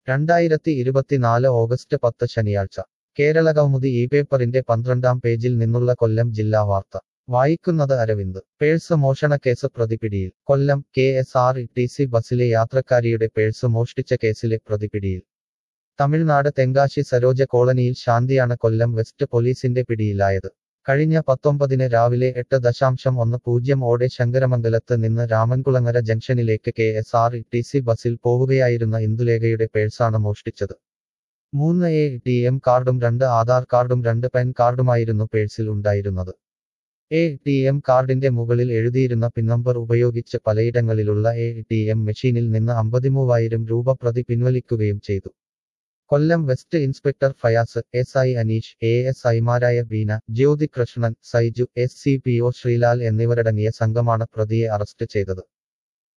രണ്ടായിരത്തി ഇരുപത്തിനാല് ഓഗസ്റ്റ് പത്ത് ശനിയാഴ്ച കേരള കൗമുദി ഈ പേപ്പറിന്റെ പന്ത്രണ്ടാം പേജിൽ നിന്നുള്ള കൊല്ലം ജില്ലാ വാർത്ത വായിക്കുന്നത് അരവിന്ദ് പേഴ്സ് മോഷണക്കേസ് പ്രതിപിടിയിൽ Kollam K S R T C ബസ്സിലെ യാത്രക്കാരിയുടെ പേഴ്സ് മോഷ്ടിച്ച കേസിലെ പ്രതിപിടിയിൽ തമിഴ്നാട് തെങ്കാശി സരോജ കോളനിയിൽ ശാന്തിയാണ് കൊല്ലം വെസ്റ്റ് പോലീസിന്റെ പിടിയിലായത് കഴിഞ്ഞ പത്തൊമ്പതിന് രാവിലെ എട്ട് ദശാംശം ഒന്ന് പൂജ്യം ഓടെ ശങ്കരമംഗലത്ത് നിന്ന് രാമൻകുളങ്ങര ജംഗ്ഷനിലേക്ക് K S R T C ബസ്സിൽ പോവുകയായിരുന്ന ഇന്ദുലേഖയുടെ പേഴ്സാണ് മോഷ്ടിച്ചത് മൂന്ന് എ ടി എം കാർഡും രണ്ട് ആധാർ കാർഡും രണ്ട് പാൻ കാർഡുമായിരുന്നു പേഴ്സിൽ ഉണ്ടായിരുന്നത് എ ടി എം കാർഡിന്റെ മുകളിൽ എഴുതിയിരുന്ന പിൻ നമ്പർ ഉപയോഗിച്ച് പലയിടങ്ങളിലുള്ള എ ടി എം മെഷീനിൽ നിന്ന് അമ്പതിമൂവായിരം രൂപ പ്രതി പിൻവലിക്കുകയും ചെയ്തു Kollam west inspector Fayas S I Aneesh A S ഐമാരായ Beena Jyothi Krishnan Saiju S C P O Sreelal എന്നിവരടങ്ങിയ സംഘമാണ് പ്രതിയെ അറസ്റ്റ് ചെയ്തത്